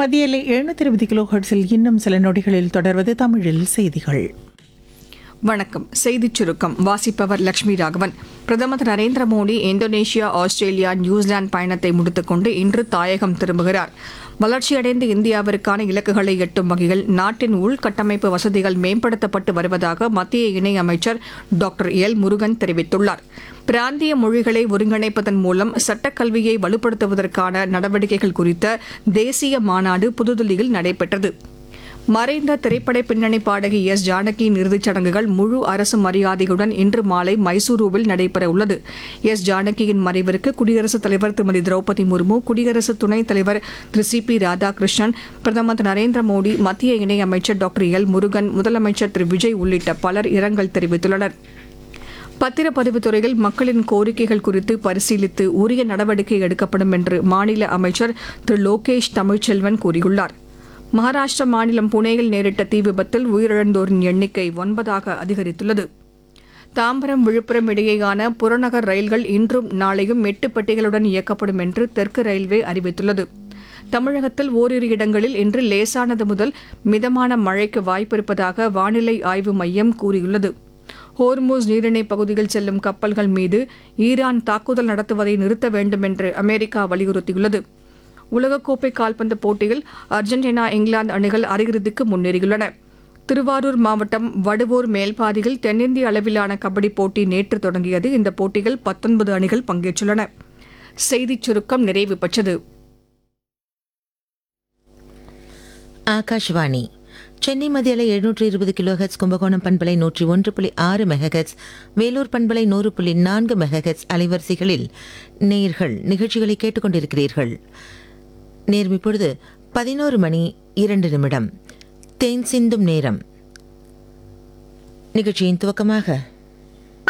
மத்தியிலே எழுநூத்தி இருபது கிலோ ஹெர்ட்ஸில் இன்னும் சில நொடிகளில் தொடர்வது தமிழில் செய்திகள் வணக்கம் செய்திச் சுருக்கம் வாசிப்பவர் லட்சுமி ராகவன் பிரதமர் Thiru Narendra Modi Indonesia Australia New Zealand பயணத்தை முடித்துக்கொண்டு இன்று தாயகம் திரும்புகிறார் வளர்ச்சியடைந்த இந்தியாவிற்கான இலக்குகளை எட்டும் வகையில் நாட்டின் உள்கட்டமைப்பு வசதிகள் மேம்படுத்தப்பட்டு வருவதாக மத்திய இணையமைச்சர் டாக்டர் எல் முருகன் தெரிவித்துள்ளார் பிராந்திய மொழிகளை ஒருங்கிணைப்பதன் மூலம் சட்டக்கல்வியை வலுப்படுத்துவதற்கான நடவடிக்கைகள் குறித்த தேசிய மாநாடு புதுதில்லியில் நடைபெற்றது மறைந்த திரைப்பட பின்னணி பாடகி எஸ் ஜானகியின் இறுதிச் சடங்குகள் முழு அரசு மரியாதையுடன் இன்று மாலை மைசூருவில் நடைபெற உள்ளது எஸ் ஜானகியின் மறைவிற்கு குடியரசுத் தலைவர் திருமதி திரௌபதி முர்மு குடியரசு துணைத் தலைவர் திரு சி பி ராதாகிருஷ்ணன் பிரதமர் திரு நரேந்திர மோடி மத்திய இணையமைச்சர் டாக்டர் எல் முருகன் முதலமைச்சர் திரு விஜய் உள்ளிட்ட பலர் இரங்கல் தெரிவித்துள்ளனர் பத்திரப்பதிவுத் துறையில் மக்களின் கோரிக்கைகள் குறித்து பரிசீலித்து உரிய நடவடிக்கை எடுக்கப்படும் என்று மாநில அமைச்சர் திரு லோகேஷ் தமிழ்ச்செல்வன் கூறியுள்ளார் மகாராஷ்டிர மாநிலம் புனேயில் நேரிட்ட தீ விபத்தில் உயிரிழந்தோரின் எண்ணிக்கை ஒன்பதாக அதிகரித்துள்ளது தாம்பரம் விழுப்புரம் இடையேயான புறநகர் ரயில்கள் இன்றும் நாளையும் எட்டு பெட்டிகளுடன் இயக்கப்படும் என்று தெற்கு ரயில்வே அறிவித்துள்ளது தமிழகத்தில் ஓரிரு இடங்களில் இன்று லேசானது முதல் மிதமான மழைக்கு வாய்ப்பிருப்பதாக வானிலை ஆய்வு மையம் கூறியுள்ளது ஹோர்மூஸ் நீரிணை பகுதியில் செல்லும் கப்பல்கள் மீது ஈரான் தாக்குதல் நடத்துவதை நிறுத்த வேண்டும் என்று அமெரிக்கா வலியுறுத்தியுள்ளது உலகக்கோப்பை கால்பந்து போட்டியில் அர்ஜென்டினா இங்கிலாந்து அணிகள் அரையிறுதிக்கு முன்னேறியுள்ளன திருவாரூர் மாவட்டம் வடுவூர் மேல்பாதியில் தென்னிந்திய அளவிலான கபடி போட்டி நேற்று தொடங்கியது இந்த போட்டியில் பத்தொன்பது அணிகள் பங்கேற்றுள்ளன செய்திச் சுருக்கம் நிறைவு பெற்றது ஆகாஷ்வாணி சென்னை மத்தியில் எழுநூற்றி இருபது கிலோஹெட்ஸ் கும்பகோணம் பண்பலை நூற்றி ஒன்று புள்ளி ஆறு மெகஹெட்ஸ் வேலூர் பண்பலை நூறு புள்ளி நான்கு மெகஹெட்ஸ் அலைவரிசைகளில் நேர்கள் நிகழ்ச்சிகளை கேட்டுக்கொண்டிருக்கிறீர்கள் நேரம் இப்பொழுது பதினோரு மணி இரண்டு நிமிடம் தேன் சிந்தும் நேரம் நிகழ்ச்சியின் துவக்கமாக